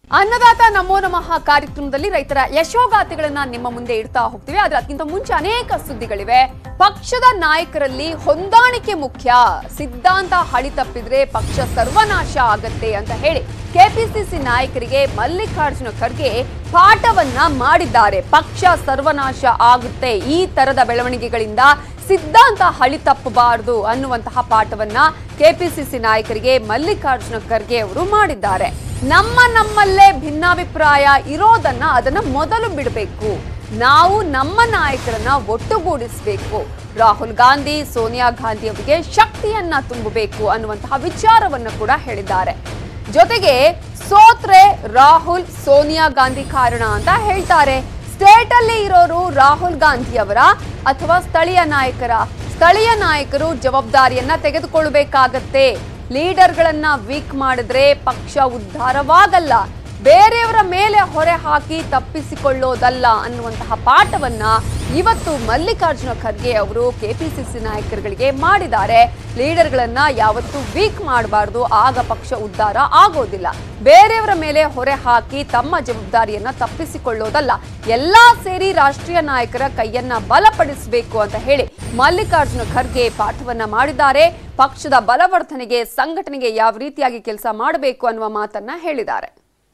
ಅನ್ನದಾತ ನಮೋ ನಮಃ ಕಾರ್ಯಕ್ರಮದಲ್ಲಿ ರೈತರ ಯಶೋಗಾಥೆಗಳನ್ನ ನಿಮ್ಮ ಮುಂದೆ ಇಡ್ತಾ ಹೋಗ್ತೀವಿ ಆದ್ರೆ ಅದಕ್ಕಿಂತ ಮುಂಚೆ ಅನೇಕ ಸುದ್ದಿಗಳಿವೆ ಪಕ್ಷದ ನಾಯಕರಲ್ಲಿ ಹೊಂದಾಣಿಕೆ ಮುಖ್ಯ ಸಿದ್ಧಾಂತ ಹಳಿ ತಪ್ಪಿದ್ರೆ ಪಕ್ಷ ಸರ್ವನಾಶ ಆಗತ್ತೆ ಅಂತ ಹೇಳಿ ಕೆಪಿಸಿಸಿ ನಾಯಕರಿಗೆ ಮಲ್ಲಿಕಾರ್ಜುನ ಖರ್ಗೆ ಪಾಠವನ್ನ ಮಾಡಿದ್ದಾರೆ ಪಕ್ಷ ಸರ್ವನಾಶ ಆಗುತ್ತೆ ಈ ತರದ ಬೆಳವಣಿಗೆಗಳಿಂದ ಸಿದ್ಧಾಂತ ಹಳಿ ತಪ್ಪಬಾರದು ಅನ್ನುವಂತಹ ಪಾಠವನ್ನ ಕೆಪಿಸಿಸಿ ನಾಯಕರಿಗೆ ಮಲ್ಲಿಕಾರ್ಜುನ ಖರ್ಗೆ ಅವರು ಮಾಡಿದ್ದಾರೆ ನಮ್ಮ ನಮ್ಮಲ್ಲೇ ಭಿನ್ನಾಭಿಪ್ರಾಯ ಇರೋದನ್ನ ಅದನ್ನ ಮೊದಲು ಬಿಡಬೇಕು ನಾವು ನಮ್ಮ ನಾಯಕರನ್ನ ಒಟ್ಟುಗೂಡಿಸಬೇಕು ರಾಹುಲ್ ಗಾಂಧಿ ಸೋನಿಯಾ ಗಾಂಧಿ ಅವರಿಗೆ ಶಕ್ತಿಯನ್ನ ತುಂಬಬೇಕು ಅನ್ನುವಂತಹ ವಿಚಾರವನ್ನು ಕೂಡ ಹೇಳಿದ್ದಾರೆ ಜೊತೆಗೆ ಸೋತ್ರೆ ರಾಹುಲ್ ಸೋನಿಯಾ ಗಾಂಧಿ ಕಾರಣ ಅಂತ ಹೇಳ್ತಾರೆ ಸ್ಟೇಟ್ ಅಲ್ಲಿ ಇರೋರು ರಾಹುಲ್ ಗಾಂಧಿ ಅವರ ಅಥವಾ ಸ್ಥಳೀಯ ನಾಯಕರ ಸ್ಥಳೀಯ ನಾಯಕರು ಜವಾಬ್ದಾರಿಯನ್ನ ತೆಗೆದುಕೊಳ್ಬೇಕಾಗತ್ತೆ ಲೀಡರ್ಗಳನ್ನ ವೀಕ್ ಮಾಡಿದ್ರೆ ಪಕ್ಷ ಉದ್ಧಾರವಾಗಲ್ಲ ಬೇರೆಯವರ ಮೇಲೆ ಹೊರೆ ಹಾಕಿ ತಪ್ಪಿಸಿಕೊಳ್ಳೋದಲ್ಲ ಅನ್ನುವಂತಹ ಪಾಠವನ್ನ ಇವತ್ತು ಮಲ್ಲಿಕಾರ್ಜುನ ಖರ್ಗೆ ಅವರು ಕೆಪಿಸಿಸಿ ನಾಯಕರುಗಳಿಗೆ ಮಾಡಿದ್ದಾರೆ ಲೀಡರ್ಗಳನ್ನ ಯಾವತ್ತೂ ವೀಕ್ ಮಾಡಬಾರ್ದು ಆಗ ಪಕ್ಷ ಉದ್ಧಾರ ಆಗೋದಿಲ್ಲ ಬೇರೆಯವರ ಮೇಲೆ ಹೊರೆ ಹಾಕಿ ತಮ್ಮ ಜವಾಬ್ದಾರಿಯನ್ನ ತಪ್ಪಿಸಿಕೊಳ್ಳೋದಲ್ಲ ಎಲ್ಲಾ ಸೇರಿ ರಾಷ್ಟ್ರೀಯ ನಾಯಕರ ಕೈಯನ್ನ ಬಲಪಡಿಸಬೇಕು ಅಂತ ಹೇಳಿ ಮಲ್ಲಿಕಾರ್ಜುನ ಖರ್ಗೆ ಪಾಠವನ್ನ ಮಾಡಿದ್ದಾರೆ ಪಕ್ಷದ ಬಲವರ್ಧನೆಗೆ ಸಂಘಟನೆಗೆ ಯಾವ ರೀತಿಯಾಗಿ ಕೆಲಸ ಮಾಡಬೇಕು ಅನ್ನುವ ಮಾತನ್ನ ಹೇಳಿದ್ದಾರೆ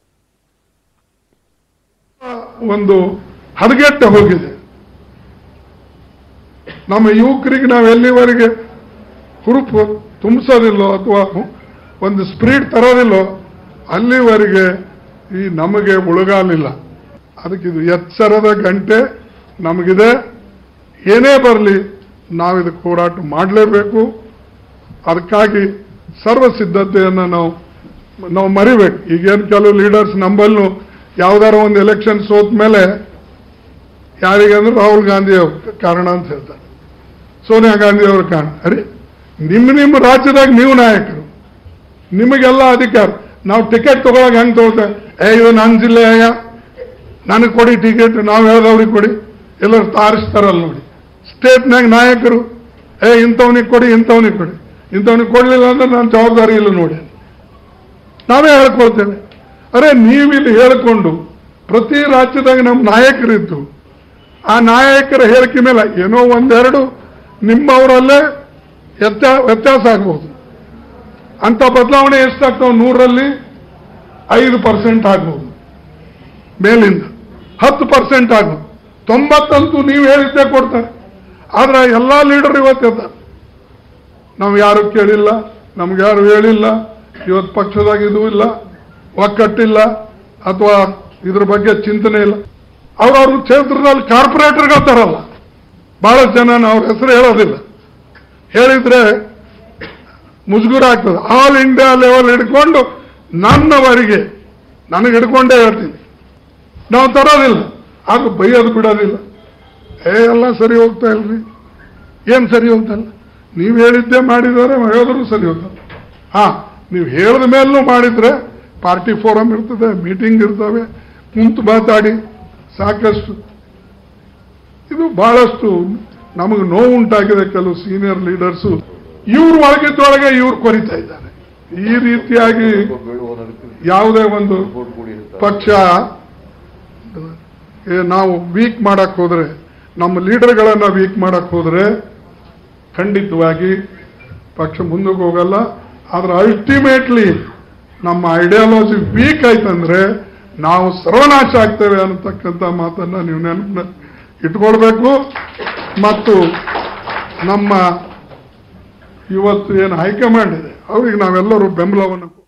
ಒಂದು ಹದಗೆಟ್ಟ ಹೋಗಿದೆ ನಮ್ಮ ಯುವಕರಿಗೆ ನಾವು ಎಲ್ಲಿವರೆಗೆ ಹುರುಪು ತುಂಬಿಸೋದಿಲ್ಲೋ ಅಥವಾ ಒಂದು ಸ್ಪಿರಿಟ್ ತರೋದಿಲ್ಲೋ ಅಲ್ಲಿವರೆಗೆ ಈ ನಮಗೆ ಉಳಗಾಲಿಲ್ಲ ಅದಕ್ಕೆ ಇದು ಎಚ್ಚರದ ಗಂಟೆ ನಮಗಿದೆ ಏನೇ ಬರಲಿ ನಾವು ಇದಕ್ಕೆ ಹೋರಾಟ ಮಾಡಲೇಬೇಕು ಅದಕ್ಕಾಗಿ ಸರ್ವ ಸಿದ್ಧತೆಯನ್ನು ನಾವು ನಾವು ಮರಿಬೇಕು ಈಗೇನು ಕೆಲವು ಲೀಡರ್ಸ್ ನಂಬಲ್ಲೂ ಯಾವ್ದಾರ ಒಂದು ಎಲೆಕ್ಷನ್ ಸೋತ ಮೇಲೆ ಯಾರಿಗೆ ಅಂದ್ರೆ ರಾಹುಲ್ ಗಾಂಧಿ ಅವ್ರ ಕಾರಣ ಅಂತ ಹೇಳ್ತಾರೆ ಸೋನಿಯಾ ಗಾಂಧಿ ಅವ್ರ ಕಾರಣ ಅರೆ ನಿಮ್ಮ ನಿಮ್ಮ ರಾಜ್ಯದಾಗ ನೀವು ನಾಯಕರು ನಿಮಗೆಲ್ಲ ಅಧಿಕಾರ ನಾವು ಟಿಕೆಟ್ ತಗೊಳಕ್ ಹೆಂಗ್ ತಗೋತೇವೆ ಏ ಇದು ನನ್ನ ಜಿಲ್ಲೆ ಅಯ್ಯ ನನಗೆ ಕೊಡಿ ಟಿಕೆಟ್ ನಾವು ಹೇಳ್ದವ್ರಿಗೆ ಕೊಡಿ ಎಲ್ಲರೂ ತಾರಿಸ್ತಾರಲ್ಲ ನೋಡಿ ಸ್ಟೇಟ್ನಾಗ ನಾಯಕರು ಏ ಇಂಥವ್ನಿಗೆ ಕೊಡಿ ಇಂಥವ್ನಿಗೆ ಕೊಡಿ ಇಂಥವ್ನಿಗೆ ಕೊಡ್ಲಿಲ್ಲ ಅಂದ್ರೆ ನಾನು ಜವಾಬ್ದಾರಿ ಇಲ್ಲ ನೋಡಿ ನಾವೇ ಹೇಳ್ಕೊಳ್ತೇವೆ ಅರೆ ನೀವಿಲ್ಲಿ ಹೇಳಿಕೊಂಡು ಪ್ರತಿ ರಾಜ್ಯದಾಗ ನಮ್ಮ ನಾಯಕರಿದ್ದು ಆ ನಾಯಕರ ಹೇಳಿಕೆ ಮೇಲೆ ಏನೋ ಒಂದೆರಡು ನಿಮ್ಮವರಲ್ಲೇ ವ್ಯತ್ಯಾ ವ್ಯತ್ಯಾಸ ಆಗ್ಬೋದು ಅಂತ ಬದಲಾವಣೆ ಎಷ್ಟಾಗ್ತಾವ ನೂರರಲ್ಲಿ ಐದು ಪರ್ಸೆಂಟ್ ಆಗ್ಬೋದು ಮೇಲಿಂದ ಹತ್ತು ಪರ್ಸೆಂಟ್ ಆಗ್ಬೋದು ತೊಂಬತ್ತಂತೂ ನೀವು ಹೇಳಿದ್ದೇ ಕೊಡ್ತಾರೆ ಆದ್ರೆ ಎಲ್ಲ ಲೀಡರ್ ಇವತ್ತಿದ್ದಾರೆ ನಾವು ಯಾರು ಕೇಳಿಲ್ಲ ನಮ್ಗೆ ಯಾರು ಹೇಳಿಲ್ಲ ಇವತ್ತು ಪಕ್ಷದಾಗ ಇದು ಇಲ್ಲ ಒಕ್ಕಟ್ಟಿಲ್ಲ ಅಥವಾ ಇದ್ರ ಬಗ್ಗೆ ಚಿಂತನೆ ಇಲ್ಲ ಅವ್ರವ್ರ ಕ್ಷೇತ್ರದಲ್ಲಿ ಕಾರ್ಪೊರೇಟರ್ಗಳು ತರಲ್ಲ ಬಹಳಷ್ಟು ಜನ ಅವ್ರ ಹೆಸರು ಹೇಳೋದಿಲ್ಲ ಹೇಳಿದ್ರೆ ಮುಜುಗುರ ಆಗ್ತದೆ ಆಲ್ ಇಂಡಿಯಾ ಲೆವೆಲ್ ಹಿಡ್ಕೊಂಡು ನನ್ನವರಿಗೆ ನನಗೆ ಹಿಡ್ಕೊಂಡೇ ಹೇಳ್ತೀನಿ ನಾವು ತರೋದಿಲ್ಲ ಆಗ ಬೈಯೋದು ಬಿಡೋದಿಲ್ಲ ಏ ಎಲ್ಲ ಸರಿ ಹೋಗ್ತಾ ಇಲ್ರಿ ಏನ್ ಸರಿ ಹೋಗ್ತಾ ಇಲ್ಲ ನೀವು ಹೇಳಿದ್ದೇ ಮಾಡಿದರೆ ಹೇಳಿದ್ರು ಸರಿ ಹೋಗ್ತದೆ ಹಾ ನೀವು ಹೇಳಿದ ಮೇಲೂ ಮಾಡಿದ್ರೆ ಪಾರ್ಟಿ ಫೋರಮ್ ಇರ್ತದೆ ಮೀಟಿಂಗ್ ಇರ್ತವೆ ಕುಂತು ಮಾತಾಡಿ ಸಾಕಷ್ಟು ಇದು ಬಹಳಷ್ಟು ನಮಗೆ ನೋವು ಉಂಟಾಗಿದೆ ಕೆಲವು ಸೀನಿಯರ್ ಲೀಡರ್ಸು ಇವ್ರು ಒಳಗಿದ್ದೊಳಗೆ ಇವ್ರು ಕೊರಿತಾ ಇದ್ದಾರೆ ಈ ರೀತಿಯಾಗಿ ಯಾವುದೇ ಒಂದು ಪಕ್ಷ ಏ, ನಾವು ವೀಕ್ ಮಾಡಕ್ ಹೋದ್ರೆ ನಮ್ಮ ಲೀಡರ್ಗಳನ್ನ ವೀಕ್ ಮಾಡಕ್ ಹೋದ್ರೆ ಖಂಡಿತವಾಗಿ ಪಕ್ಷ ಮುಂದಕ್ಕೆ ಹೋಗಲ್ಲ ಆದ್ರೆ ಅಲ್ಟಿಮೇಟ್ಲಿ ನಮ್ಮ ಐಡಿಯಾಲಜಿ ವೀಕ್ ಆಯ್ತಂದ್ರೆ ನಾವು ಸರ್ವನಾಶ ಆಗ್ತೇವೆ ಅನ್ನತಕ್ಕಂಥ ಮಾತನ್ನ ನೀವು ನೆನಪಿನ ಇಟ್ಕೊಳ್ಬೇಕು ಮತ್ತು ನಮ್ಮ ಇವತ್ತು ಏನು ಹೈಕಮಾಂಡ್ ಇದೆ ಅವ್ರಿಗೆ ನಾವೆಲ್ಲರೂ ಬೆಂಬಲವನ್ನು